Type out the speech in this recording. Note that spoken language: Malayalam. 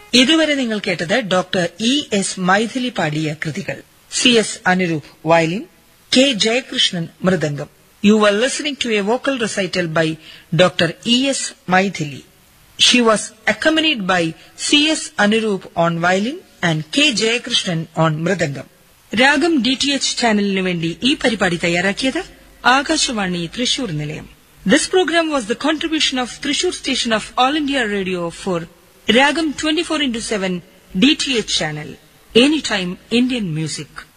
ഇതുവരെ നിങ്ങൾ കേട്ടത് ഡോക്ടർ ഇ എസ് മൈഥിലി പാടിയ കൃതികൾ C S Anuroop violin K Jayakrishnan മൃദംഗം you are listening to a vocal recital by doctor E S Mythili she was accompanied by C S Anuroop on violin and K Jayakrishnan on mridangam Ragam D T H ചാനലിനു വേണ്ടി ഈ പരിപാടി തയ്യാറാക്കിയത് ആകാശവാണി തൃശൂർ നിലയം this programme was the contribution of Thrissur station of all India radio for Ragam twenty four into seven D T H channel any time Indian music